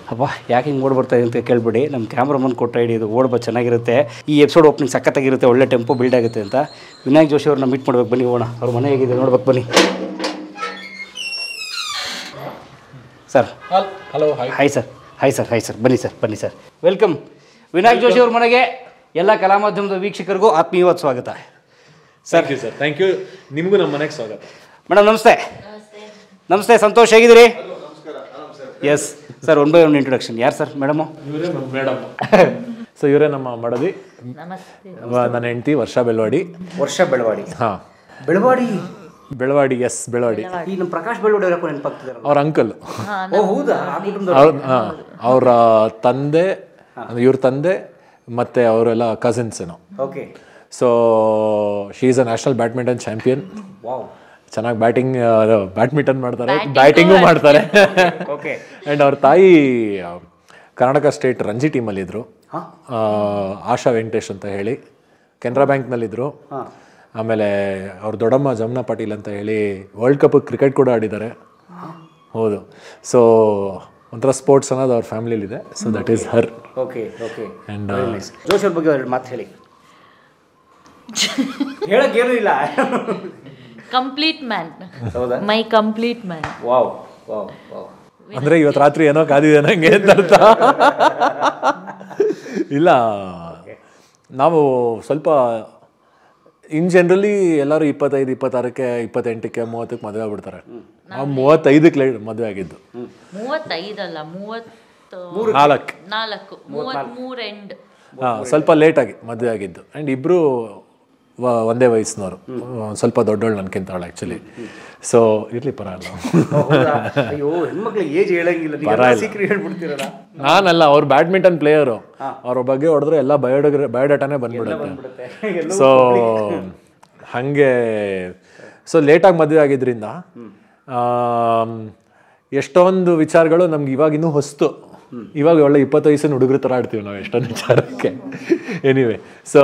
ಅಪ್ಪ ಯಾಕೆ ಹಿಂಗೆ ಓಡ್ ಬರ್ತಾ ಇದೆ ಅಂತ ಕೇಳ್ಬಿಡಿ ನಮ್ಮ ಕ್ಯಾಮ್ರಾಮನ್ ಕೊಟ್ಟ ಐಡಿ ಇದು ಓಡ್ಬ ಚೆನ್ನಾಗಿರುತ್ತೆ ಈ ಎಪಿಸೋಡ್ ಓಪನಿಂಗ್ ಸಖತ್ತಾಗಿರುತ್ತೆ ಒಳ್ಳೆ ಟೆಂಪೋ ಬಿಲ್ಡ್ ಆಗುತ್ತೆ ಅಂತ ವಿನಾಯಕ್ ಜೋಶಿ ಅವ್ರನ್ನ ಮೀಟ್ ಮಾಡ್ಬೇಕು ಬನ್ನಿ ಹೋಗೋಣ ಅವ್ರ ಮನೆ ಹೇಗಿದೆ ನೋಡ್ಬೇಕು ಬನ್ನಿ sir hello hi hi sir hi sir hi sir ಬನ್ನಿ ಸರ್ ಬನ್ನಿ ಸರ್ ವೆಲ್ಕಮ್ ವಿನಾಯಕ್ ಜೋಶಿ ಅವ್ರ ಮನೆಗೆ ಎಲ್ಲ ಕಲಾ ಮಾಧ್ಯಮದ ವೀಕ್ಷಕರಿಗೂ ಆತ್ಮೀಯವಾದ ಸ್ವಾಗತ sir you sir thank you ನಿಮಗೂ ನಮ್ಮ ಮನೆಗೆ ಸ್ವಾಗತ ಮೇಡಮ್ ನಮಸ್ತೆ ನಮಸ್ತೆ ಸಂತೋಷ್ ಹೇಗಿದ್ದೀರಿ yes sir one by one introduction ಯಾರು ಸರ್ ಮೇಡಮು ಇವರೇ ನಮ್ಮ ಮೇಡಮ್ ಸೊ ಇವರೇ ನಮ್ಮ ಮಡದಿ ವ- ನನ್ನ ಹೆಂಡತಿ ವರ್ಷ ಬೆಳವಾಡಿ ವರ್ಷ ಬೆಳವಾಡಿ ಹಾಂ ಬೆಳವಾಡಿ ಬೆಳವಾಡಿ ಎಸ್ ಬೆಳವಾಡಿ ಈ ನಮ್ಮ ಪ್ರಕಾಶ್ ಬೆಳವಾಡಿ ಅವರಪ್ಪ ನೆನಪಾಗ್ತಿದಾರಲ್ಲ ಅವ್ರ ಅಂಕಲ್ ಓ ಹೌದಾ ಆ ಕುಟುಂಬದ ಅವ್ರ ಹಾಂ ಅವರ ತಂದೆ ಅಂದ್ರೆ ಇವ್ರ ತಂದೆ ಮತ್ತು ಅವರೆಲ್ಲ ಕಸಿನ್ಸ್ ಏನೋ okay so she is a national badminton champion wow ಚೆನ್ನಾಗಿ ಬ್ಯಾಟಿಂಗ್ ಬ್ಯಾಡ್ಮಿಂಟನ್ ಮಾಡ್ತಾರೆ ಬ್ಯಾಟಿಂಗು ಮಾಡ್ತಾರೆ ಓಕೆ ಆ್ಯಂಡ್ ಅವ್ರ ತಾಯಿ ಆ, ಕರ್ನಾಟಕ ಸ್ಟೇಟ್ ರಂಜಿ ಟೀಮಲ್ಲಿ ಇದ್ರು ಹಾಂ ಆ, ಆಶಾ ವೆಂಕಟೇಶ್ ಅಂತ ಹೇಳಿ ಕೆನರಾ ಬ್ಯಾಂಕ್ನಲ್ಲಿದ್ದರು ಹಾಂ ಆಮೇಲೆ ಅವ್ರ ದೊಡ್ಡಮ್ಮ ಜಮುನಾ ಪಾಟೀಲ್ ಅಂತ ಹೇಳಿ ವರ್ಲ್ಡ್ ಕಪ್ ಕ್ರಿಕೆಟ್ ಕೂಡ ಆಡಿದ್ದಾರೆ ಹೌದು ಸೊ ಒಂಥರ ಸ್ಪೋರ್ಟ್ಸ್ ಅನ್ನೋದು ಅವ್ರ ಫ್ಯಾಮಿಲಿಲಿದೆ so that is her okay okay and Josh ಅವ್ರ ಬಗ್ಗೆ ಎರಡು ಮಾತು ಹೇಳಿ ಹೇಳಕ್ಕೇನೂ ಇಲ್ಲ ಕಂಪ್ಲೀಟ್ ಮ್ಯಾನ್ ಹೌದಾ my complete man wow wow wow ಅಂದರೆ ಇವತ್ತು ರಾತ್ರಿ ಏನೋ ಕಾದಿದೆ ನಂಗೆ ಅಂತ ಅರ್ಥ ಇಲ್ಲ ನಾವು ಸ್ವಲ್ಪ ಇನ್ ಜನರಲಿ ಎಲ್ಲರೂ ಇಪ್ಪತ್ತೈದು ಇಪ್ಪತ್ತಾರಕ್ಕೆ ಇಪ್ಪತ್ತೆಂಟಕ್ಕೆ ಮೂವತ್ತಕ್ಕೆ ಮದುವೆ ಆಗ್ಬಿಡ್ತಾರೆ ನಾವು ಮೂವತ್ತೈದಕ್ಕೆ ಲೇಟ್ ಮದುವೆ ಆಗಿದ್ದು ಮೂವತ್ತೈದಲ್ಲ ಮೂವತ್ತು ನಾಲ್ಕು ನಾಲ್ಕು ಮೂವತ್ತ್ ಮೂರ್ ಎಂಡ್ ಹಾಂ ಸ್ವಲ್ಪ ಲೇಟಾಗಿ ಮದುವೆ ಆಗಿದ್ದು ಆ್ಯಂಡ್ ಇಬ್ಬರು ಒಂದೇ ವಯಸ್ಸಿನವರು ಒಂದ್ ಸ್ವಲ್ಪ ದೊಡ್ಡವಳು ನನಗಿಂತವಳು ಆ್ಯಕ್ಚುಲಿ ಸೊ ಇರಲಿ ಪರವಾಗಿಲ್ಲ ಹೌದಾ? ಅಯ್ಯೋ ಹೆಣ್ಮಕ್ಳಿಗೆ ಏಜ್ ಹೇಳಂಗಿಲ್ಲ ನೀವು ಸೀಕ್ರೆಟ್ ಹೇಳ್ಬಿಡ್ತೀರಲ್ಲ ನಾನಲ್ಲ ಅವ್ರು ಬ್ಯಾಡ್ಮಿಂಟನ್ ಪ್ಲೇಯರು ಅವ್ರ ಬಗ್ಗೆ ಹೊಡೆದ್ರೆ ಎಲ್ಲ ಬಯೋಡಗ್ರ ಬಯೋಡಾಟಾನೇ ಬಂದ್ಬಿಡುತ್ತೆ ಬಿಡುತ್ತೆ ಸೊ ಹಾಗೆ ಸೊ ಲೇಟಾಗಿ ಮದುವೆ ಆಗಿದ್ರಿಂದ ಆಮ್, ಎಷ್ಟೊಂದು ವಿಚಾರಗಳು ನಮ್ಗೆ ಇವಾಗ ಇನ್ನೂ ಹೊಸ್ತು ಇವಾಗ ಒಳ್ಳೆ ಇಪ್ಪತ್ತು ವಯಸ್ಸಿನ ಹುಡುಗರ ಥರ ಆಡ್ತೀವಿ ನಾವು ಎಷ್ಟೊಂದು ವಿಚಾರಕ್ಕೆ anyway so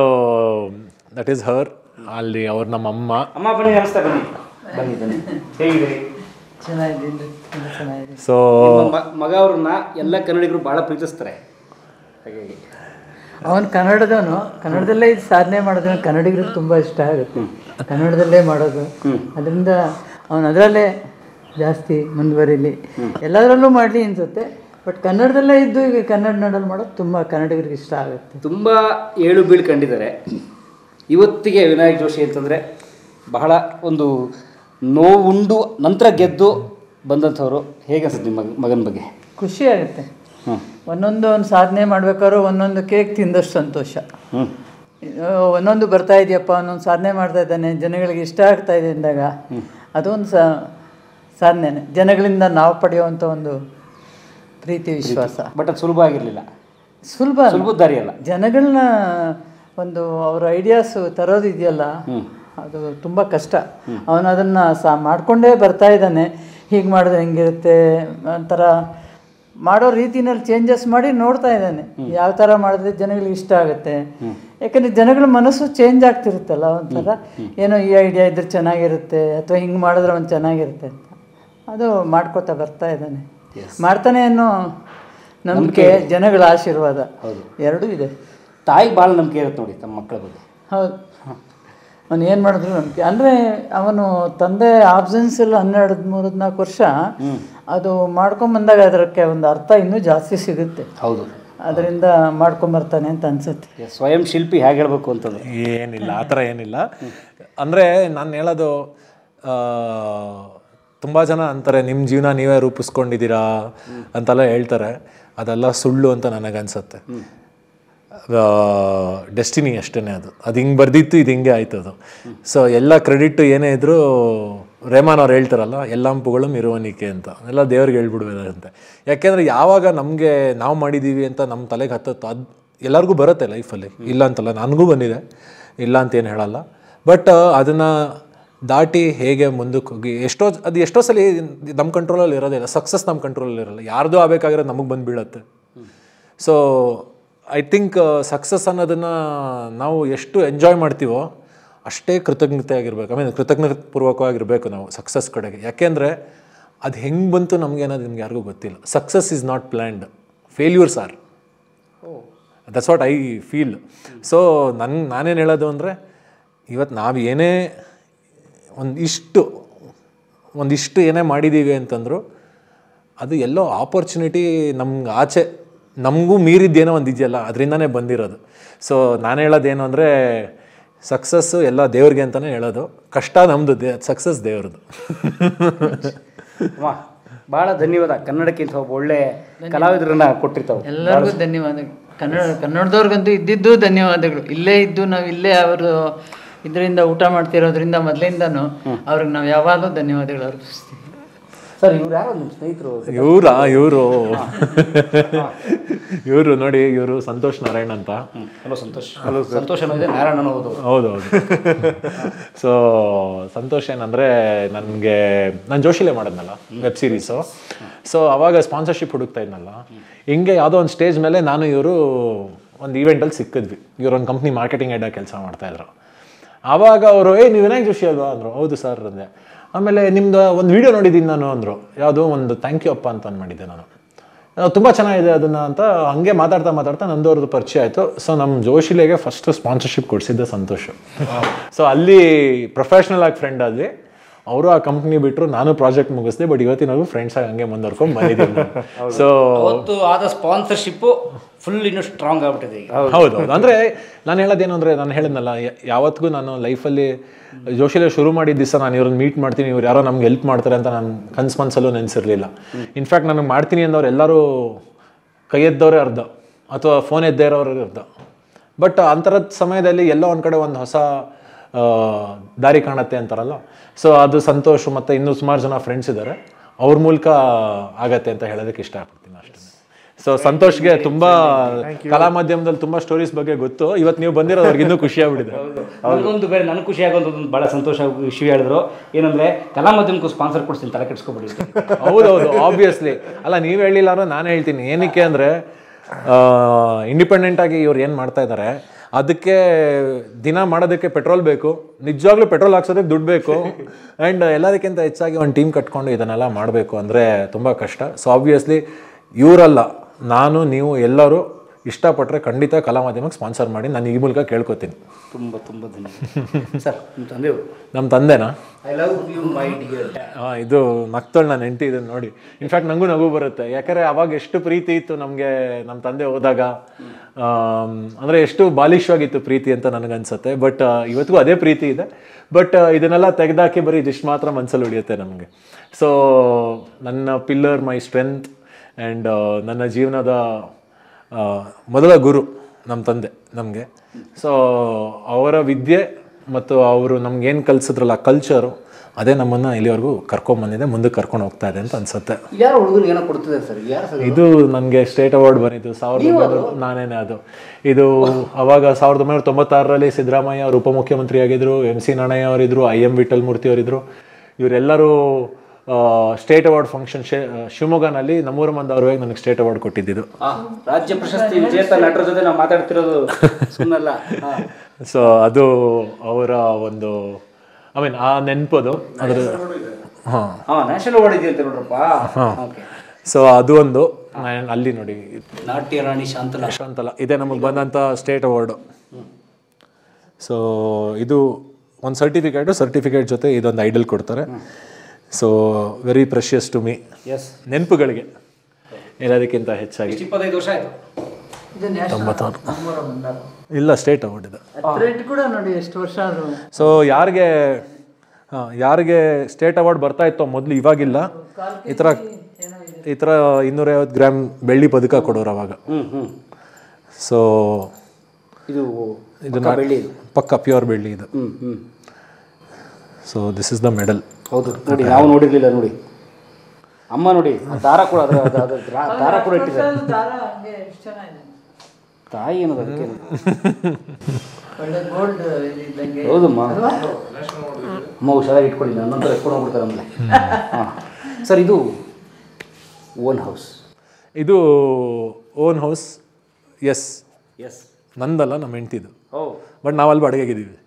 that is her ಅಲ್ಲಿ ಅವ್ರು ನಮ್ಮ ಅಮ್ಮ ಅಮ್ಮ ಬನ್ನಿ ನಮಸ್ತೆ ಬನ್ನಿ ಬನ್ನಿ ಬನ್ನಿ ಹೇಗಿದ್ದೀರಿ ಚೆನ್ನಾಗಿದ್ದೀನಿ ತುಂಬ ಚೆನ್ನಾಗಿದೆ ಸೊ ನಿಮ್ಮ ಮ- ಮಗ ಅವ್ರನ್ನ ಎಲ್ಲ ಕನ್ನಡಿಗರು ಬಹಳ ಪ್ರೀತಿಸ್ತಾರೆ ಹಾಗಾಗಿ ಅವನು ಕನ್ನಡದವನು ಕನ್ನಡದಲ್ಲೇ ಇದು ಸಾಧನೆ ಮಾಡೋದು ಕನ್ನಡಿಗರಿಗೆ ತುಂಬ ಇಷ್ಟ ಆಗುತ್ತೆ ಕನ್ನಡದಲ್ಲೇ ಮಾಡೋದು ಅದರಿಂದ ಅವನು ಅದರಲ್ಲೇ ಜಾಸ್ತಿ ಮುಂದುವರಿಲಿ ಎಲ್ಲದರಲ್ಲೂ ಮಾಡಲಿ ಅನಿಸುತ್ತೆ ಬಟ್ ಕನ್ನಡದಲ್ಲೇ ಇದ್ದು ಈಗ ಕನ್ನಡ ನಾಡಲ್ಲಿ ಮಾಡೋದು ತುಂಬ ಕನ್ನಡಿಗರಿಗೆ ಇಷ್ಟ ಆಗುತ್ತೆ ತುಂಬ ಏಳು ಬೀಳು ಕಂಡಿದ್ದಾರೆ ಇವತ್ತಿಗೆ ವಿನಾಯಕ್ ಜೋಶಿ ಅಂತಂದರೆ ಬಹಳ ಒಂದು ನೋವುಂಡು ನಂತರ ಗೆದ್ದು ಬಂದಂಥವ್ರು ಹೇಗೆ ಅನ್ಸುತ್ತೆ ನಿಮ್ಮ ಮಗ- ಮಗನ ಬಗ್ಗೆ ಖುಷಿ ಆಗುತ್ತೆ ಹ್ಞೂ ಒಂದೊಂದು ಒಂದು ಸಾಧನೆ ಮಾಡ್ಬೇಕಾದ್ರೂ ಒಂದೊಂದು ಕೇಕ್ ತಿಂದಷ್ಟು ಸಂತೋಷ ಹ್ಞೂ ಆ, ಒಂದೊಂದು ಬರ್ತಾ ಇದೆಯಪ್ಪ ಒಂದೊಂದು ಸಾಧನೆ ಮಾಡ್ತಾ ಇದ್ದಾನೆ ಜನಗಳಿಗೆ ಇಷ್ಟ ಆಗ್ತಾ ಇದೆ ಅಂದಾಗ ಅದೊಂದು ಸಾ ಸಾಧನೆ ಜನಗಳಿಂದ ನಾವು ಪಡೆಯುವಂಥ ಒಂದು ಪ್ರೀತಿ ವಿಶ್ವಾಸ ಬಟ್ ಅದು ಸುಲಭ ಆಗಿರಲಿಲ್ಲ ಸುಲಭ ಅಲ್ಲ. ಸುಲಭದ ದಾರಿ ಅಲ್ಲ ಜನಗಳನ್ನ ಒಂದು ಅವ್ರ ಐಡಿಯಾಸ್ ತರೋದು ಇದೆಯಲ್ಲ ಅದು ತುಂಬ ಕಷ್ಟ ಅವನು ಅದನ್ನು ಸಾ ಮಾಡಿಕೊಂಡೇ ಬರ್ತಾ ಇದ್ದಾನೆ ಹೀಗೆ ಮಾಡಿದ್ರೆ ಹೆಂಗಿರುತ್ತೆ ಒಂಥರ ಮಾಡೋ ರೀತಿನಲ್ಲಿ ಚೇಂಜಸ್ ಮಾಡಿ ನೋಡ್ತಾ ಇದ್ದಾನೆ ಯಾವ ಥರ ಮಾಡಿದ್ರೆ ಜನಗಳಿಗೆ ಇಷ್ಟ ಆಗುತ್ತೆ ಯಾಕಂದರೆ ಜನಗಳ ಮನಸ್ಸು ಚೇಂಜ್ ಆಗ್ತಿರುತ್ತಲ್ಲ ಒಂಥರ ಏನೋ ಈ ಐಡಿಯಾ ಇದ್ರೆ ಚೆನ್ನಾಗಿರುತ್ತೆ ಅಥವಾ ಹಿಂಗೆ ಮಾಡಿದ್ರೆ ಒಂದು ಚೆನ್ನಾಗಿರುತ್ತೆ ಅಂತ ಅದು ಮಾಡ್ಕೋತಾ ಬರ್ತಾ ಇದ್ದಾನೆ ಮಾಡ್ತಾನೆ ಅನ್ನೋ ನಂಬಿಕೆ ಜನಗಳ ಆಶೀರ್ವಾದ ಎರಡೂ ಇದೆ ತಾಯಿಗೆ ಭಾಳ ನಂಬಿಕೆ ಇರುತ್ತೆ ನೋಡಿ ತಮ್ಮ ಮಕ್ಕಳ ಬಗ್ಗೆ ಹೌದು ಅವನು ಏನು ಮಾಡಿದ್ರು ನಂಬಿಕೆ ಅಂದರೆ ಅವನು ತಂದೆ ಆಬ್ಸೆನ್ಸ್ ಎಲ್ಲ ಹನ್ನೆರಡು ಮೂರು ನಾಲ್ಕು ವರ್ಷ ಅದು ಮಾಡ್ಕೊಂಬಂದಾಗ ಅದಕ್ಕೆ ಒಂದು ಅರ್ಥ ಇನ್ನೂ ಜಾಸ್ತಿ ಸಿಗುತ್ತೆ ಹೌದು ಅದರಿಂದ ಮಾಡ್ಕೊಂಬರ್ತಾನೆ ಅಂತ ಅನ್ಸುತ್ತೆ ಸ್ವಯಂ ಶಿಲ್ಪಿ ಹೇಗೆ ಹೇಳ್ಬೇಕು ಅಂತಂದ್ರೆ ಏನಿಲ್ಲ ಆ ಥರ ಏನಿಲ್ಲ ಅಂದರೆ ನಾನು ಹೇಳೋದು ತುಂಬ ಜನ ಅಂತಾರೆ ನಿಮ್ಮ ಜೀವನ ನೀವೇ ರೂಪಿಸ್ಕೊಂಡಿದ್ದೀರಾ ಅಂತೆಲ್ಲ ಹೇಳ್ತಾರೆ ಅದೆಲ್ಲ ಸುಳ್ಳು ಅಂತ ನನಗನ್ಸುತ್ತೆ ಡೆಸ್ಟಿನಿ ಅಷ್ಟೇ ಅದು ಅದು ಹಿಂಗೆ ಬರ್ದಿತ್ತು ಇದು ಹಿಂಗೆ ಆಯ್ತು ಅದು ಸೊ ಎಲ್ಲ ಕ್ರೆಡಿಟ್ ಏನೇ ಇದ್ರೂ ರೇಮಾನ್ ಅವ್ರು ಹೇಳ್ತಾರಲ್ಲ ಎಲ್ಲಂಪುಗಳು ಇರುವನಿಕೆ ಅಂತ ಎಲ್ಲ ದೇವ್ರಿಗೆ ಹೇಳ್ಬಿಡ್ಬೇಕಂತೆ ಯಾಕೆಂದರೆ ಯಾವಾಗ ನಮಗೆ ನಾವು ಮಾಡಿದ್ದೀವಿ ಅಂತ ನಮ್ಮ ತಲೆಗೆ ಹತ್ತತ್ತೋ ಅದು ಎಲ್ಲರಿಗೂ ಬರುತ್ತೆ ಲೈಫಲ್ಲಿ ಇಲ್ಲ ಅಂತಲ್ಲ ನನಗೂ ಬಂದಿದೆ ಇಲ್ಲ ಅಂತ ಏನು ಹೇಳಲ್ಲ ಬಟ್ ಅದನ್ನು ದಾಟಿ ಹೇಗೆ ಮುಂದಕ್ಕೆ ಹೋಗಿ ಎಷ್ಟೋ ಅದು ಎಷ್ಟೋ ಸಲ ನಮ್ಮ ಕಂಟ್ರೋಲಲ್ಲಿ ಇರೋದಿಲ್ಲ ಸಕ್ಸಸ್ ನಮ್ಮ ಕಂಟ್ರೋಲಲ್ಲಿ ಇರಲ್ಲ ಯಾರ್ದು ಆಗಬೇಕಾಗಿರೋದು ನಮಗೆ ಬಂದು ಬೀಳತ್ತೆ ಸೊ ಐ ಥಿಂಕ್ ಸಕ್ಸಸ್ ಅನ್ನೋದನ್ನು ನಾವು ಎಷ್ಟು ಎಂಜಾಯ್ ಮಾಡ್ತೀವೋ ಅಷ್ಟೇ ಕೃತಜ್ಞತೆ ಆಗಿರ್ಬೇಕು ಐ ಮೀನ್ ಕೃತಜ್ಞತೆ ಪೂರ್ವಕವಾಗಿರಬೇಕು ನಾವು ಸಕ್ಸಸ್ ಕಡೆಗೆ ಯಾಕೆಂದರೆ ಅದು ಹೆಂಗೆ ಬಂತು ನಮಗೆ ಅನ್ನೋದು ನಿಮ್ಗೆ ಯಾರಿಗೂ ಗೊತ್ತಿಲ್ಲ success is not planned failures are that's what I feel so ನನ್ನ ನಾನೇನು ಹೇಳೋದು ಅಂದರೆ ಇವತ್ತು ನಾವು ಏನೇ ಒಂದಿಷ್ಟು ಒಂದಿಷ್ಟು ಏನೇ ಮಾಡಿದ್ದೀವಿ ಅಂತಂದ್ರು ಅದು ಎಲ್ಲೋ ಆಪರ್ಚುನಿಟಿ ನಮ್ಗೆ ಆಚೆ ನಮಗೂ ಮೀರಿದ್ದೇನೋ ಒಂದು ಇದೆಯಲ್ಲ ಅದರಿಂದನೇ ಬಂದಿರೋದು ಸೊ ನಾನು ಹೇಳೋದೇನು ಅಂದರೆ ಸಕ್ಸಸ್ಸು ಎಲ್ಲ ದೇವ್ರಿಗೆ ಅಂತಲೇ ಹೇಳೋದು ಕಷ್ಟ ನಮ್ಮದು ದೇ ಸಕ್ಸಸ್ ದೇವ್ರದ್ದು ವಾ ಭಾಳ ಧನ್ಯವಾದ ಕನ್ನಡಕ್ಕೆ ಇಂಥ ಒಬ್ಬ ಒಳ್ಳೆ ಕಲಾವಿದರನ್ನ ಕೊಟ್ಟಿರ್ತಾವೆ ಎಲ್ಲರಿಗೂ ಧನ್ಯವಾದಗಳು ಕನ್ನಡ ಕನ್ನಡದವ್ರಿಗಂತೂ ಇದ್ದಿದ್ದು ಧನ್ಯವಾದಗಳು ಇಲ್ಲೇ ಇದ್ದು ನಾವು ಇಲ್ಲೇ ಅವರು ಇದರಿಂದ ಊಟ ಮಾಡ್ತಿರೋದ್ರಿಂದ ಮೊದಲಿಂದನೂ ಅವ್ರಿಗೆ ನಾವು ಯಾವಾಗಲೂ ಧನ್ಯವಾದಗಳು ಅರ್ಪಿಸ್ತೀವಿ ಸರ್ ಇವ್ರು ಯಾರೋ ನಿಮ್ಮ ಸ್ನೇಹಿತರು ಇವರಾ ಇವರು ಇವರು ನೋಡಿ ಇವರು ಸಂತೋಷ್ ನಾರಾಯಣ್ ಅಂತ ಹಲೋ ಸಂತೋಷ್ ಹಲೋ ಸಂತೋಷ್ ಅನ್ನೋದೇ ನಾರಾಯಣ ಅನ್ನೋದು ಹೌದು ಹೌದು ಸೊ ಸಂತೋಷ್ ಏನಂದರೆ ನನಗೆ ನಾನು ಜೋಶಿಲೆ ಮಾಡಿದ್ನಲ್ಲ ವೆಬ್ ಸೀರೀಸು ಸೊ ಅವಾಗ ಸ್ಪಾನ್ಸರ್ಶಿಪ್ ಹುಡುಕ್ತಾ ಇದ್ನಲ್ಲ ಹಿಂಗೆ ಯಾವುದೋ ಒಂದು ಸ್ಟೇಜ್ ಮೇಲೆ ನಾನು ಇವರು ಒಂದು ಈವೆಂಟಲ್ಲಿ ಸಿಕ್ಕಿದ್ವಿ ಇವರು ಒಂದು ಕಂಪ್ನಿ ಮಾರ್ಕೆಟಿಂಗ್ ಹೆಡ್ ಕೆಲಸ ಮಾಡ್ತಾಯಿದ್ರು ಆವಾಗ ಅವರು ಏ ನೀವು ವಿನಾಯಕ್ ಜೋಶಿ ಅಲ್ವಾ ಅಂದರು ಹೌದು ಸರ್ ಅಂದೆ ಆಮೇಲೆ ನಿಮ್ದು ಒಂದು ವಿಡಿಯೋ ನೋಡಿದ್ದೀನಿ ನಾನು ಅಂದರು ಯಾವುದೋ ಒಂದು ಥ್ಯಾಂಕ್ ಯು ಅಪ್ಪ ಅಂತ ಅಂದ್ ಮಾಡಿದ್ದೆ ನಾನು ತುಂಬ ಚೆನ್ನಾಗಿದೆ ಅದನ್ನು ಅಂತ ಹಂಗೆ ಮಾತಾಡ್ತಾ ಮಾತಾಡ್ತಾ ನಂದವ್ರದ್ದು ಪರಿಚಯ ಆಯಿತು ಸೊ ನಮ್ಮ ಜೋಶಿಲೆಗೆ ಫಸ್ಟ್ ಸ್ಪಾನ್ಸರ್ಶಿಪ್ ಕೊಡಿಸಿದ್ದೆ ಸಂತೋಷ ಸೊ ಅಲ್ಲಿ ಪ್ರೊಫೆಷ್ನಲ್ ಆಗಿ ಫ್ರೆಂಡ್ ಆದ್ವಿ ಅವರು ಆ ಕಂಪ್ನಿ ಬಿಟ್ಟರು ನಾನು ಪ್ರಾಜೆಕ್ಟ್ ಮುಗಿಸ್ದೆ ಬಟ್ ಇವತ್ತಿನಾಗೂ ಫ್ರೆಂಡ್ಸ್ ಆಗಿ ಹಂಗೆ ಮುಂದುವರ್ಕೊಂಡು ಬಂದಿದ್ದೀನಿ ಸೊ ಅವತ್ತು ಆದ ಸ್ಪಾನ್ಸರ್ಶಿಪ್ಪು ಫುಲ್ ಇನ್ನೂ ಸ್ಟ್ರಾಂಗ್ ಆಗ್ಬಿಟ್ಟಿದೆ ಈಗ ಹೌದು ಹೌದು ಅಂದರೆ ನಾನು ಹೇಳೋದೇನು ಅಂದರೆ ನಾನು ಹೇಳಿದ್ನಲ್ಲ ಯ- ಯಾವತ್ತಿಗೂ ನಾನು ಲೈಫಲ್ಲಿ ಜೋಶಿಲೆ ಶುರು ಮಾಡಿದ ದಿವಸ ನಾನು ಇವ್ರನ್ನ ಮೀಟ್ ಮಾಡ್ತೀನಿ ಇವ್ರು ಯಾರೋ ನಮ್ಗೆ ಹೆಲ್ಪ್ ಮಾಡ್ತಾರೆ ಅಂತ ನಾನು ಕನ್ಸು ಮನಸ್ಸಲ್ಲೂ ನೆನೆಸಿರ್ಲಿಲ್ಲ ಇನ್ಫ್ಯಾಕ್ಟ್ ನನಗೆ ಮಾಡ್ತೀನಿ ಅಂದವ್ರು ಎಲ್ಲರೂ ಕೈ ಎದ್ದವರೇ ಅರ್ಧ ಅಥವಾ ಫೋನ್ ಎದ್ದೇ ಇರೋರು ಅರ್ಧ ಬಟ್ ಅಂಥರದ ಸಮಯದಲ್ಲಿ ಎಲ್ಲೋ ಒಂದು ಕಡೆ ಒಂದು ಹೊಸ ಆ, ದಾರಿ ಕಾಣುತ್ತೆ ಅಂತಾರಲ್ಲ ಸೊ ಅದು ಸಂತೋಷ್ ಮತ್ತು ಇನ್ನೂ ಸುಮಾರು ಜನ ಫ್ರೆಂಡ್ಸ್ ಇದ್ದಾರೆ ಅವ್ರ ಮೂಲಕ ಆಗತ್ತೆ ಅಂತ ಹೇಳೋದಕ್ಕೆ ಇಷ್ಟಪಡ್ತೀನಿ ಅಷ್ಟೇ ಸೊ ಸಂತೋಷ್ಗೆ ತುಂಬಾ ಕಲಾ ಮಾಧ್ಯಮದಲ್ಲಿ ತುಂಬಾ ಸ್ಟೋರೀಸ್ ಬಗ್ಗೆ ಗೊತ್ತು ಇವತ್ತು ನೀವು ಬಂದಿರೋದ್ರಿಗೆ ಇನ್ನೂ ಖುಷಿ ಆಗ್ಬಿಟ್ಟಿದೆ ನನಗೊಂದು ಬೇರೆ ನನಗೆ ಖುಷಿ ಆಗೋದು ಒಂದು ಭಾಳ ಸಂತೋಷ ಆಗೋ ವಿಷಯ ಹೇಳಿದ್ರು ಏನಂದ್ರೆ ಕಲಾ ಮಾಧ್ಯಮಕ್ಕೂ ಸ್ಪಾನ್ಸರ್ ಕೊಡ್ತೀನಿ ತಲೆ ಕೆಡ್ಸ್ಕೊಬಿಡಿ ಹೌದೌದು ಆಬ್ವಿಯಸ್ಲಿ ಅಲ್ಲ ನೀವು ಹೇಳಿಲ್ಲ ಅಂದ್ರೆ ನಾನು ಹೇಳ್ತೀನಿ ಏನಕ್ಕೆ ಅಂದರೆ ಇಂಡಿಪೆಂಡೆಂಟ್ ಆಗಿ ಇವ್ರು ಏನು ಮಾಡ್ತಾ ಇದ್ದಾರೆ ಅದಕ್ಕೆ ದಿನ ಮಾಡೋದಕ್ಕೆ ಪೆಟ್ರೋಲ್ ಬೇಕು ನಿಜವಾಗ್ಲೂ ಪೆಟ್ರೋಲ್ ಹಾಕ್ಸೋದಕ್ಕೆ ದುಡ್ಡು ಬೇಕು ಆ್ಯಂಡ್ ಎಲ್ಲದಕ್ಕಿಂತ ಹೆಚ್ಚಾಗಿ ಒಂದು ಟೀಮ್ ಕಟ್ಕೊಂಡು ಇದನ್ನೆಲ್ಲ ಮಾಡಬೇಕು ಅಂದರೆ ತುಂಬ ಕಷ್ಟ ಸೊ ಆಬ್ವಿಯಸ್ಲಿ ಇವರಲ್ಲ ನಾನು ನೀವು ಎಲ್ಲರೂ ಇಷ್ಟಪಟ್ಟರೆ ಖಂಡಿತ ಕಲಾ ಮಾಧ್ಯಮಕ್ಕೆ ಸ್ಪಾನ್ಸರ್ ಮಾಡಿ ನಾನು ಈ ಮೂಲಕ ಕೇಳ್ಕೊತೀನಿ ತುಂಬ ತುಂಬ ಧನ್ಯವಾದ ಸರ್ ನಿಮ್ಮ ತಂದೆಯವರು ನಮ್ಮ ತಂದೆನಾ I love you my dear ಆ, ಇದು ನಗ್ತೋಳು ನಾನು ಹೆಂಡತಿ ಇದನ್ನು ನೋಡಿ ಇನ್ಫ್ಯಾಕ್ಟ್ ನನಗೂ ನಗು ಬರುತ್ತೆ ಯಾಕಂದರೆ ಅವಾಗ ಎಷ್ಟು ಪ್ರೀತಿ ಇತ್ತು ನಮಗೆ ನಮ್ಮ ತಂದೆ ಹೋದಾಗ ಆಮ್, ಅಂದರೆ ಎಷ್ಟು ಬಾಲಿಶವಾಗಿತ್ತು ಪ್ರೀತಿ ಅಂತ ನನಗನ್ಸುತ್ತೆ ಬಟ್ ಇವತ್ತಿಗೂ ಅದೇ ಪ್ರೀತಿ ಇದೆ ಬಟ್ ಇದನ್ನೆಲ್ಲ ತೆಗೆದಾಕಿ ಬರೀ ಇದಿಷ್ಟು ಮಾತ್ರ ಮನಸ್ಸಲ್ಲಿ ಉಳಿಯುತ್ತೆ ನಮಗೆ ಸೊ ನನ್ನ ಪಿಲ್ಲರ್ ಮೈ ಸ್ಟ್ರೆಂತ್ ಆ್ಯಂಡ್ ನನ್ನ ಜೀವನದ ಆ, ಮೊದಲ ಗುರು ನಮ್ಮ ತಂದೆ ನಮಗೆ ಸೊ ಅವರ ವಿದ್ಯೆ ಮತ್ತು ಅವರು ನಮ್ಗೇನು ಕಲಿಸಿದ್ರಲ್ಲ ಕಲ್ಚರು ಅದೇ ನಮ್ಮನ್ನು ಇಲ್ಲಿವರೆಗೂ ಕರ್ಕೊಂಬಂದಿದೆ ಮುಂದಕ್ಕೆ ಕರ್ಕೊಂಡು ಹೋಗ್ತಾ ಇದೆ ಅಂತ ಅನ್ಸುತ್ತೆ ಯಾರು ಹುಡುಗರಿಗೆ ಏನೋ ಕೊಡ್ತಿದ್ದಾರೆ ಸರ್ ಯಾರು ಸರ್ ಇದು ನನಗೆ ಸ್ಟೇಟ್ ಅವಾರ್ಡ್ ಬಂದಿದ್ದು ಸಾವಿರದ ಒಂಬೈನೂರ ನಾನೇನೆ ಅದು ಇದು ಅವಾಗ ಸಾವಿರದ ಒಂಬೈನೂರ ತೊಂಬತ್ತಾರರಲ್ಲಿ ಸಿದ್ದರಾಮಯ್ಯ ಅವರು ಉಪಮುಖ್ಯಮಂತ್ರಿ ಆಗಿದ್ರು ಎಂ ಸಿ ನಾಣಯ್ಯ ಅವರಿದ್ರು ಐ ಎಂ ವಿಠಲ್ ಮೂರ್ತಿ ಅವರಿದ್ರು ಇವರೆಲ್ಲರೂ ಸ್ಟೇಟ್ ಅವಾರ್ಡ್ ಫಂಕ್ಷನ್ ಶಿವಮೊಗ್ಗನಲ್ಲಿ ನಮ್ಮೂರ ಮಂದ ಅವ್ರಿಗೆ ನನಗೆ ಸ್ಟೇಟ್ ಅವಾರ್ಡ್ ಕೊಟ್ಟಿದ್ದು ಆ, ರಾಜ್ಯ ಪ್ರಶಸ್ತಿ ವಿಜೇತ ನಟರ ಜೊತೆ ನಾವು ಮಾತಾಡ್ತಿರೋದು ಸುಮ್ಮನಲ್ಲ ಹಾ. ಸೊ ಅದು ಅವರ ಒಂದು ಐ ಮೀನ್ ಆ ನೆನಪದು ಅದ್ರ ಹಾಂ ಹಾ ನ್ಯಾಷನಲ್ ಅವಾರ್ಡ್ ಇದೆಯಂತೆ ನೋಡ್ರಪ್ಪ ಓಕೆ ಸೊ ಅದು ಒಂದು ನಾನು ಅಲ್ಲಿ ನೋಡಿ ನಾಟ್ಯ ರಾಣಿ ಶಾಂತಲಾ ಅಂತಲ್ಲ ಇದೇ ನಮಗೆ ಬಂದಂಥ ಸ್ಟೇಟ್ ಅವಾರ್ಡು ಸೊ ಇದು ಒಂದು ಸರ್ಟಿಫಿಕೇಟು ಸರ್ಟಿಫಿಕೇಟ್ ಜೊತೆ ಇದೊಂದು ಐಡಲ್ ಕೊಡ್ತಾರೆ so very precious to me yes ನೆನಪುಗಳಿಗೆ ಎಲ್ಲದಕ್ಕಿಂತ ಹೆಚ್ಚಾಗಿ ಇಪ್ಪತ್ತೈದು ವರ್ಷ ಆಯ್ತು ಇದು ನ್ಯಾಷನಲ್ ತೊಂಬತ್ತಾರು ನಮ್ಮೂರ ಬಂದಾರ ಇಲ್ಲ ಸ್ಟೇಟ್ ಅವಾರ್ಡ್ ಇದೆ ಅತ್ಲೇಟ್ ಕೂಡ ನೋಡಿ ಎಷ್ಟು ವರ್ಷ ಆದ್ರು ಸೊ ಯಾರಿಗೆ ಹಾಂ ಯಾರಿಗೆ ಸ್ಟೇಟ್ ಅವಾರ್ಡ್ ಬರ್ತಾ ಇತ್ತೋ ಮೊದಲು ಇವಾಗಿಲ್ಲ ಈ ಥರ ಈ ಥರ ಇನ್ನೂರೈವತ್ತು ಗ್ರಾಮ್ ಬೆಳ್ಳಿ ಪದಕ ಕೊಡೋರು ಅವಾಗ ಹ್ಮ್ ಹ್ಮ್ ಸೊ ಇದು ಇದನ್ನ ಬೆಳ್ಳಿ ಇದು ಪಕ್ಕ ಪ್ಯೂರ್ ಬೆಳ್ಳಿ ಇದು hmm hmm so this is the medal ಹೌದು ನೋಡಿ ನಾವು ನೋಡಿರ್ಲಿಲ್ಲ ನೋಡಿ ಅಮ್ಮ ನೋಡಿ ಆ ದಾರ ಕೂಡ ಅದ್ರ ಅದ್ರ- ಅದ್ರ ದ್ರಾ- ದಾರ ಕೂಡ ಇಟ್ಟಿದ್ದಾರೆ ದಾರ ಹಂಗೆ ಎಷ್ಟು ಚೆನ್ನಾಗಿದೆ ತಾಯಿ ಅನ್ನೋದು ಅದಕ್ಕೆ ಒಳ್ಳೆ ಗೋಲ್ಡ್ ಇದ್ದಂಗೆ ಹೌದಮ್ಮ ಅಮ್ಮ ಹುಷಾರಾಗಿ ಇಟ್ಕೊಳ್ಳಿ ನನ್ನ ನಂತರ ಎತ್ಕೊಂಡು ಹೋಗ್ಬಿಡ್ತಾರೆ ಆಮೇಲೆ ಹಾಂ ಸರ್ ಇದು ಓನ್ ಹೌಸ್ ಇದು ಓನ್ ಹೌಸ್ ಎಸ್ ಎಸ್ ನಂದಲ್ಲ ನಮ್ಮ ಹೆಂಡ್ತಿದು ಓ ಬಟ್ ನಾವಲ್ಲಿ ಬಾಡಿಗೆಗಿದ್ದೀವಿ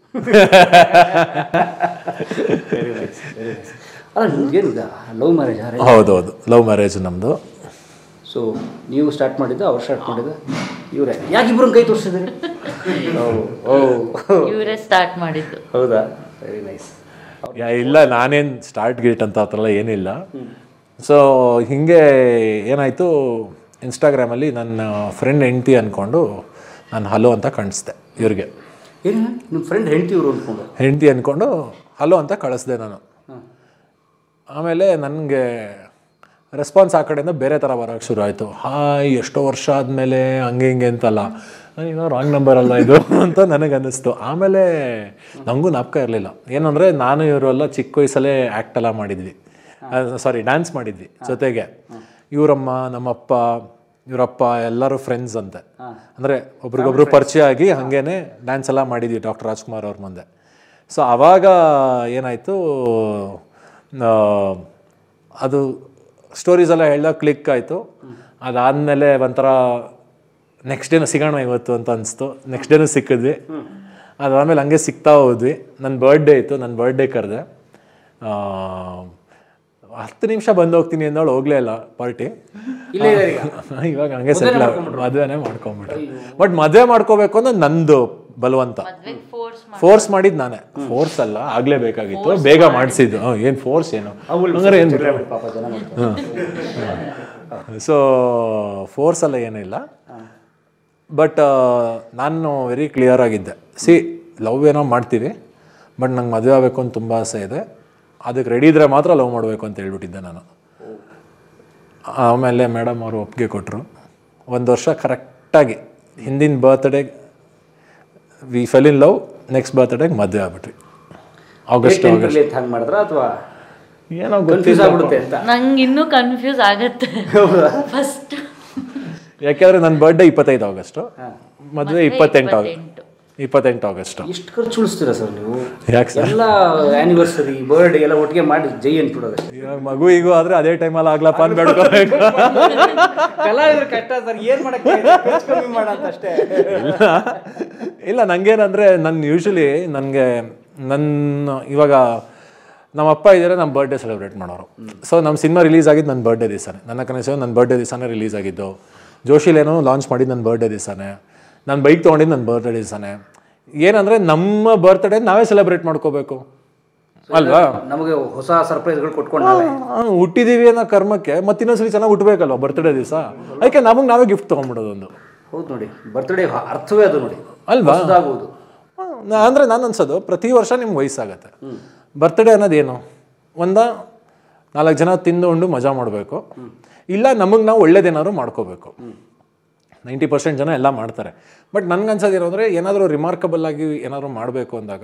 ವೆರಿ ನೈಸ್ ವೆರಿ ನೈಸ್ ಅಲ್ಲ ನಿಮ್ಗೇನು ಲವ್ ಮ್ಯಾರೇಜ್ ಅರೆ ಹೌದೌದು ಲವ್ ಮ್ಯಾರೇಜ್ ನಮ್ಮದು ಸೊ ನೀವು ಸ್ಟಾರ್ಟ್ ಮಾಡಿದ್ದು ಅವ್ರು ಸ್ಟಾರ್ಟ್ ಮಾಡಿದ್ದು ಇವರೇ ಯಾಕೆ ಇಬ್ಬರು ಕೈ ತೋರಿಸಿದ್ರಿ ಓ ಓ ಇವರೇ ಸ್ಟಾರ್ಟ್ ಮಾಡಿದ್ದು ಹೌದಾ ವೆರಿ ನೈಸ್ ಯಾ ಇಲ್ಲ ನಾನೇನು ಸ್ಟಾರ್ಟ್ ಗೇಟ್ ಅಂತ ಆ ಥರ ಎಲ್ಲ ಏನಿಲ್ಲ ಸೊ ಹಿಂಗೆ ಏನಾಯಿತು ಇನ್ಸ್ಟಾಗ್ರಾಮಲ್ಲಿ ನನ್ನ ಫ್ರೆಂಡ್ ಹೆಂಡ್ತಿ ಅಂದ್ಕೊಂಡು ನಾನು ಹಲೋ ಅಂತ ಕಾಣಿಸ್ದೆ ಇವ್ರಿಗೆ ಏನು ನಿಮ್ಮ ಫ್ರೆಂಡ್ ಹೆಂಡ್ತಿ ಇವರು ಅಂದ್ಕೊಂಡು ಹೆಂಡ್ತಿ ಅಂದ್ಕೊಂಡು ಹಲೋ ಅಂತ ಕಳಿಸ್ದೆ ನಾನು ಹಾಂ ಆಮೇಲೆ ನನಗೆ ರೆಸ್ಪಾನ್ಸ್ ಆ ಕಡೆಯಿಂದ ಬೇರೆ ಥರ ಬರೋಕ್ಕೆ ಶುರು ಆಯಿತು ಹಾಯ್ ಎಷ್ಟೋ ವರ್ಷ ಆದಮೇಲೆ ಹಂಗೆ ಹಿಂಗೆ ಅಂತಲ್ಲ ಏನೋ ರಾಂಗ್ ನಂಬರ್ ಅಲ್ಲ ಇದು ಅಂತ ನನಗೆ ಅನ್ನಿಸ್ತು ಆಮೇಲೆ ನನಗೂ ನಾಪಕ ಇರಲಿಲ್ಲ ಏನಂದರೆ ನಾನು ಇವರೆಲ್ಲ ಚಿಕ್ಕ ವಯಸ್ಸಲ್ಲೇ ಆ್ಯಕ್ಟ್ ಎಲ್ಲ ಮಾಡಿದ್ವಿ ಸಾರಿ ಡ್ಯಾನ್ಸ್ ಮಾಡಿದ್ವಿ ಜೊತೆಗೆ ಇವರಮ್ಮ ನಮ್ಮಪ್ಪ ಇವರಪ್ಪ ಎಲ್ಲರೂ ಫ್ರೆಂಡ್ಸ್ ಅಂತೆ ಅಂದರೆ ಒಬ್ರಿಗೊಬ್ರು ಪರಿಚಯ ಆಗಿ ಹಾಗೇನೆ ಡ್ಯಾನ್ಸ್ ಎಲ್ಲ ಮಾಡಿದ್ವಿ ಡಾಕ್ಟರ್ ರಾಜ್ಕುಮಾರ್ ಅವ್ರ ಮುಂದೆ ಸೊ ಆವಾಗ ಏನಾಯಿತು ಅದು ಸ್ಟೋರೀಸ್ ಎಲ್ಲ ಹೇಳ್ದಾಗ ಕ್ಲಿಕ್ ಆಯಿತು ಅದಾದಮೇಲೆ ಒಂಥರ ನೆಕ್ಸ್ಟ್ ಡೇನು ಸಿಗೋಣ ಇವತ್ತು ಅಂತ ಅನಿಸ್ತು ನೆಕ್ಸ್ಟ್ ಡೇನು ಸಿಕ್ಕಿದ್ವಿ ಅದಾದಮೇಲೆ ಹಂಗೆ ಸಿಗ್ತಾ ಹೋದ್ವಿ ನನ್ನ ಬರ್ಡೇ ಇತ್ತು ನನ್ನ ಬರ್ಡೇ ಕರೆದೆ ಹತ್ತು ನಿಮಿಷ ಬಂದು ಹೋಗ್ತೀನಿ ಅಂದವಳು ಹೋಗಲೇ ಇಲ್ಲ ಪಾರ್ಟಿ ಇಲ್ಲೇ ಇದ್ದಾರೆ ಈಗ ಇವಾಗ ಹಂಗೆ ಸೆಟ್ಲ್ ಮದುವೆನೇ ಮಾಡ್ಕೊಂಬಿಟ್ರು ಬಟ್ ಮದುವೆ ಮಾಡ್ಕೋಬೇಕು ಅನ್ನೋದು ನಂದು ಬಲವಂತ ಮದ್ವೆಗೆ ಫೋರ್ಸ್ ಫೋರ್ಸ್ ಮಾಡಿದ್ ನಾನೇ ಫೋರ್ಸ್ ಅಲ್ಲ ಆಗ್ಲೇಬೇಕಾಗಿತ್ತು ಬೇಗ ಮಾಡಿಸಿದ್ದು ಏನು ಫೋರ್ಸ್ ಏನು ಹಂಗಾರೆ ಏನು ಪಾಪ ಜನ ನೋಡ್ತಾರೆ. ಸೊ ಫೋರ್ಸ್ ಎಲ್ಲ ಏನಿಲ್ಲ ಬಟ್ ನಾನು ವೆರಿ ಕ್ಲಿಯರ್ ಆಗಿದ್ದೆ ಸಿ ಲವ್ ಏನೋ ಮಾಡ್ತೀವಿ ಬಟ್ ನಂಗೆ ಮದುವೆ ಆಗಬೇಕು ಅಂತ ತುಂಬ ಆಸೆ ಇದೆ ಅದಕ್ಕೆ ರೆಡಿ ಇದ್ರೆ ಮಾತ್ರ ಲವ್ ಮಾಡಬೇಕು ಅಂತ ಹೇಳ್ಬಿಟ್ಟಿದ್ದೆ ನಾನು ಆಮೇಲೆ ಮೇಡಮ್ ಅವರು ಒಪ್ಪಿಗೆ ಕೊಟ್ಟರು ಒಂದು ವರ್ಷ ಕರೆಕ್ಟಾಗಿ ಹಿಂದಿನ birthday we fell in love next ಬರ್ತ್ಡೇಗೆ ಮದುವೆ ಆಗ್ಬಿಟ್ರಿ ಆಗಸ್ಟ್ Date entry ಅಂತ ಹಂಗೆ ಮಾಡಿದ್ರ ಅಥವಾ ಏನೋ ಕನ್ಫ್ಯೂಸ್ ಆಗ್ಬಿಡುತ್ತೆ ಅಂತ ನಂಗೆ ಇನ್ನೂ ಕನ್ಫ್ಯೂಸ್ ಆಗತ್ತೆ ಫಸ್ಟ್ ಯಾಕೆಂದ್ರೆ ನನ್ನ ಬರ್ಡೇ ಇಪ್ಪತ್ತೈದು ಆಗಸ್ಟು ಮದುವೆ ಇಪ್ಪತ್ತೆಂಟು ಆಗ ಇಪ್ಪತ್ತೆಂಟು ಆಗಸ್ಟು ಎಷ್ಟು ಖರ್ಚು ಉಳಿಸ್ತೀರಾ ಸರ್ ನೀವು ಯಾಕೆ ಸರ್ ಎಲ್ಲ ಆನಿವರ್ಸರಿ ಬರ್ಡೇ ಎಲ್ಲ ಒಟ್ಟಿಗೆ ಮಾಡಿ ಜೈ ಅನ್ಬಿಡೋದು ಇವಾಗ ಮಗು ಈಗ ಆದ್ರೆ ಅದೇ ಟೈಮಲ್ಲಿ ಆಗ್ಲಪ್ಪ ಅಂತ ಬೇಡ್ಕೋಬೇಕು ಕಲಾವಿದ್ರು ಕಷ್ಟ ಸರ್ ಏನ್ ಮಾಡಕ್ಕೆ ಕಮ್ಮಿ ಮಾಡಂತ ಅಷ್ಟೇ ಇಲ್ಲ ಇಲ್ಲ ನಂಗೇನಂದ್ರೆ ನನ್ನ ಯೂಶಲಿ ನನಗೆ ನನ್ನ ಇವಾಗ ನಮ್ಮ ಅಪ್ಪ ಇದ್ದಾರೆ ನಮ್ಮ ಬರ್ಡೇ ಸೆಲೆಬ್ರೇಟ್ ಮಾಡೋರು ಸೊ ನಮ್ಮ ಸಿನಿಮಾ ರಿಲೀಸ್ ಆಗಿದ್ದು ನನ್ನ ಬರ್ಡೇ ದಿವಸನೇ ನನ್ನ ಕನಸು ನನ್ನ ಬರ್ಡೇ ದಿವಸನೇ ರಿಲೀಸ್ ಆಗಿದ್ದು ಜೋಶಿಲೇನೋ ಲಾಂಚ್ ಮಾಡಿದ್ದು ನನ್ನ ಬರ್ಡೇ ದಿವಸನೇ ನಾನು ಬೈಕ್ ತೊಗೊಂಡಿದ್ದು ನನ್ನ ಬರ್ಡೇ ದಿವಸನೇ ಏನಂದರೆ ನಮ್ಮ ಬರ್ತ್ಡೇ ನಾವೇ ಸೆಲೆಬ್ರೇಟ್ ಮಾಡ್ಕೋಬೇಕು ಅಲ್ವಾ ನಮಗೆ ಹೊಸ ಸರ್ಪ್ರೈಸ್ಗಳು ಕೊಟ್ಕೊಂಡು ನಾವೇ ಆ, ಹುಟ್ಟಿದೀವಿ ಅನ್ನೋ ಕರ್ಮಕ್ಕೆ ಮತ್ತೆ ಇನ್ನೊಂದ್ಸರಿ ಚೆನ್ನಾಗಿ ಹುಟ್ಟಬೇಕಲ್ವ ಬರ್ತ್ಡೇ ದಿವಸ ಅದಕ್ಕೆ ನಮಗೆ ನಾವೇ ಗಿಫ್ಟ್ ತೊಗೊಂಡ್ಬಿಡೋದು ಒಂದು ಹೌದು ನೋಡಿ ಬರ್ತ್ಡೇ ಅರ್ಥವೇ ಅದು ನೋಡಿ ಅಲ್ವಾ? ಹೊಸದಾಗುವುದು ಆ, ನಾ- ಅಂದ್ರೆ ನಾನು ಅನ್ಸೋದು ಪ್ರತಿ ವರ್ಷ ನಿಮ್ಗೆ ವಯಸ್ಸಾಗತ್ತೆ ಬರ್ತ್ಡೇ ಅನ್ನೋದೇನು ಒಂದ ನಾಲ್ಕು ಜನ ತಿಂದು ಉಂಡು ಮಜಾ ಮಾಡಬೇಕು ಇಲ್ಲ ನಮಗೆ ನಾವು ಒಳ್ಳೇದೇನಾದ್ರು ಮಾಡ್ಕೋಬೇಕು ನೈಂಟಿ ಪರ್ಸೆಂಟ್ ಜನ ಎಲ್ಲ ಮಾಡ್ತಾರೆ ಬಟ್ ನನ್ಗನ್ಸೋದೇನು ಅಂದರೆ ಏನಾದರೂ ರಿಮಾರ್ಕಬಲ್ ಆಗಿ ಏನಾದರೂ ಮಾಡಬೇಕು ಅಂದಾಗ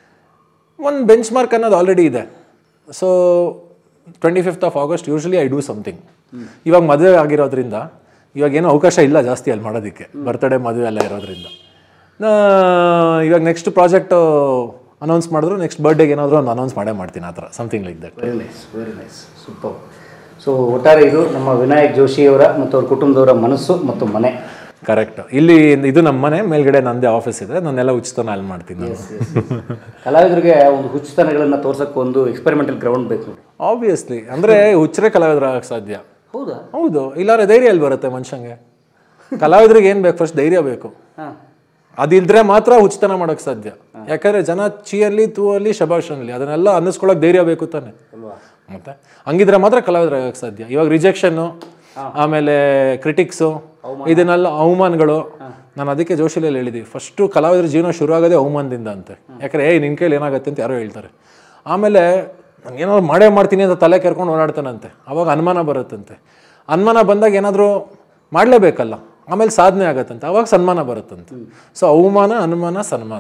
ಒಂದು ಬೆಂಚ್ ಮಾರ್ಕ್ ಅನ್ನೋದು ಆಲ್ರೆಡಿ ಇದೆ so twenty fifth of August usually I do something ಇವಾಗ ಮದುವೆ ಆಗಿರೋದ್ರಿಂದ ಇವಾಗ ಏನೋ ಅವಕಾಶ ಇಲ್ಲ ಜಾಸ್ತಿ ಅಲ್ಲಿ ಮಾಡೋದಕ್ಕೆ ಬರ್ತ್ಡೇ ಮದುವೆ ಎಲ್ಲ ಇರೋದ್ರಿಂದ ನಾ ಇವಾಗ ನೆಕ್ಸ್ಟ್ ಪ್ರಾಜೆಕ್ಟ್ ಅನೌನ್ಸ್ ಮಾಡಿದ್ರು ನೆಕ್ಸ್ಟ್ ಬರ್ಡೇಗೆ ಏನಾದರೂ ಒಂದು ಅನೌನ್ಸ್ ಮಾಡೇ ಮಾಡ್ತೀನಿ ಆ ಥರ something like that very nice very nice super so ಒಟ್ಟಾರೆ ಇದು ನಮ್ಮ ವಿನಾಯಕ್ ಜೋಶಿಯವರ ಮತ್ತು ಅವ್ರ ಕುಟುಂಬದವರ ಮನಸ್ಸು ಮತ್ತು ಮನೆ ಕರೆಕ್ಟ್ ಇಲ್ಲಿ ಇದು ನಮ್ಮ ಮನೆ ಮೇಲ್ಗಡೆ ನಂದೇ ಆಫೀಸ್ ಇದೆ ನಾನೆಲ್ಲ ಉಚಿತನ ಅಲ್ಲಿ ಮಾಡ್ತೀನಿ ನಾನು ಕಲಾವಿದರಿಗೆ ಒಂದು ಹುಚ್ಚುತನಗಳನ್ನು ತೋರ್ಸಕ್ಕೆ ಒಂದು ಎಕ್ಸ್ಪೆರಿಮೆಂಟಲ್ ಗ್ರೌಂಡ್ ಬೇಕು ನೋಡಿ ಆಬ್ವಿಯಸ್ಲಿ ಅಂದರೆ ಹುಚ್ಚರೇ ಕಲಾವಿದರಾಗಕ್ಕೆ ಸಾಧ್ಯ ಹೌದಾ ಹೌದು ಇಲ್ಲಾರೆ ಧೈರ್ಯ ಎಲ್ಲಿ ಬರುತ್ತೆ ಮನುಷ್ಯಂಗೆ ಕಲಾವಿದ್ರಿಗೆ ಏನು ಬೇಕು ಫಸ್ಟ್ ಧೈರ್ಯ ಬೇಕು ಹಾಂ ಅದಿಲ್ದ್ರೆ ಮಾತ್ರ ಉಚಿತನ ಮಾಡೋಕ್ಕೆ ಸಾಧ್ಯ ಯಾಕಂದ್ರೆ ಜನ ಚೀಯಲ್ಲಿ ತೂ ಅಲ್ಲಿ ಶಬಾಷ್ ಅನ್ನಲಿ ಅದನ್ನೆಲ್ಲ ಅನ್ನಿಸ್ಕೊಳಕ್ ಧೈರ್ಯ ಬೇಕು ತಾನೆ ಮತ್ತೆ ಹಂಗಿದ್ರೆ ಮಾತ್ರ ಕಲಾವಿದರಾಗಕ್ಕೆ ಸಾಧ್ಯ ಇವಾಗ ರಿಜೆಕ್ಷನ್ನು ಆಮೇಲೆ ಕ್ರಿಟಿಕ್ಸು ಇದನ್ನೆಲ್ಲ ಅವಮಾನಗಳು ನಾನು ಅದಕ್ಕೆ ಜೋಶಿಲಲ್ಲಿ ಹೇಳಿದ್ದೀವಿ ಫಸ್ಟು ಕಲಾವಿದರ ಜೀವನ ಶುರು ಆಗೋದೇ ಅವಮಾನದಿಂದ ಅಂತೆ ಯಾಕಂದ್ರೆ ಏಯ್ ನಿನ್ನ ಕೈಲಿ ಏನಾಗುತ್ತೆ ಅಂತ ಯಾರೋ ಹೇಳ್ತಾರೆ ಆಮೇಲೆ ನಾನು ಏನಾದ್ರು ಮಾಡೇ ಮಾಡ್ತೀನಿ ಅಂತ ತಲೆ ಕೆರ್ಕೊಂಡು ಓಡಾಡ್ತಾನಂತೆ ಅವಾಗ ಅನುಮಾನ ಬರುತ್ತಂತೆ ಅನುಮಾನ ಬಂದಾಗ ಏನಾದರೂ ಮಾಡಲೇಬೇಕಲ್ಲ ಆಮೇಲೆ ಸಾಧನೆ ಆಗತ್ತಂತೆ ಅವಾಗ ಸನ್ಮಾನ ಬರುತ್ತಂತೆ ಸೊ ಅವಮಾನ ಅನುಮಾನ ಸನ್ಮಾನ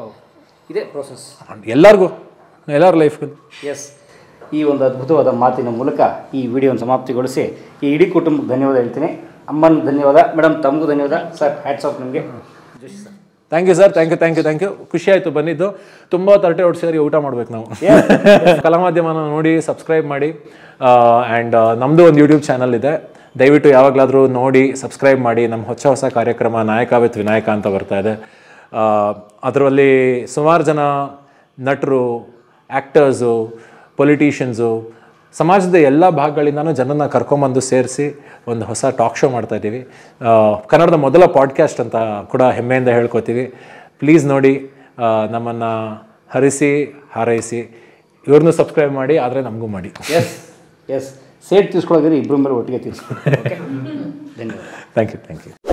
ಇದೇ ಪ್ರೋಸೆಸ್ ಎಲ್ಲರಿಗೂ ಎಲ್ಲರ ಲೈಫ್ಗೂ ಎಸ್ ಈ ಒಂದು ಅದ್ಭುತವಾದ ಮಾತಿನ ಮೂಲಕ ಈ ವಿಡಿಯೋನ ಸಮಾಪ್ತಿಗೊಳಿಸಿ ಈ ಇಡೀ ಕುಟುಂಬಕ್ಕೆ ಧನ್ಯವಾದ ಹೇಳ್ತೀನಿ ಅಮ್ಮನ ಧನ್ಯವಾದ ಮೇಡಮ್ ತಮಗೂ ಧನ್ಯವಾದ ಸರ್ ಹ್ಯಾಟ್ಸ್ ಆಫ್ ನಿಮಗೆ Joshi sir thank you sir thank you thank you thank you ಖುಷಿ ಆಯಿತು ಬಂದಿದ್ದು ತುಂಬ ತರಟೆ ಹೊಟ್ಟು ಸೇರಿ ಊಟ ಮಾಡ್ಬೇಕು ನಾವು ಕಲಾ ಮಾಧ್ಯಮನ ನೋಡಿ ಸಬ್ಸ್ಕ್ರೈಬ್ ಮಾಡಿ ಆ್ಯಂಡ್ ನಮ್ಮದು ಒಂದು ಯೂಟ್ಯೂಬ್ ಚಾನಲ್ ಇದೆ ದಯವಿಟ್ಟು ಯಾವಾಗಲಾದರೂ ನೋಡಿ ಸಬ್ಸ್ಕ್ರೈಬ್ ಮಾಡಿ ನಮ್ಮ ಹೊಸ ಹೊಸ ಕಾರ್ಯಕ್ರಮ ನಾಯಕ ವಿತ್ ವಿನಾಯಕ ಅಂತ ಬರ್ತಾ ಇದೆ ಅದರಲ್ಲಿ ಸುಮಾರು ಜನ ನಟರು ಆ್ಯಕ್ಟರ್ಸು ಪೊಲಿಟಿಷಿಯನ್ಸು ಸಮಾಜದ ಎಲ್ಲ ಭಾಗಗಳಿಂದನೂ ಜನನ ಕರ್ಕೊಂಬಂದು ಸೇರಿಸಿ ಒಂದು ಹೊಸ ಟಾಕ್ ಶೋ ಮಾಡ್ತಾ ಇದ್ದೀವಿ ಆ, ಕನ್ನಡದ ಮೊದಲ ಪಾಡ್ಕ್ಯಾಸ್ಟ್ ಅಂತ ಕೂಡ ಹೆಮ್ಮೆಯಿಂದ ಹೇಳ್ಕೊತೀವಿ ಪ್ಲೀಸ್ ನೋಡಿ ನಮ್ಮನ್ನು ಹರಿಸಿ ಹಾರೈಸಿ ಇವ್ರನ್ನೂ ಸಬ್ಸ್ಕ್ರೈಬ್ ಮಾಡಿ ಆದರೆ ನಮಗೂ ಮಾಡಿ ಎಸ್ ಎಸ್ ಸೇಟ್ ತೀರ್ಸ್ಕೊಳಗಿದ್ರೆ ಇಬ್ಬರು ಮೇಲೆ ಒಟ್ಟಿಗೆ ತೀರ್ಸ್ಕೊಳ್ಳಿ ಓಕೆ ಧನ್ಯವಾದ ಥ್ಯಾಂಕ್ ಯು ಥ್ಯಾಂಕ್ ಯು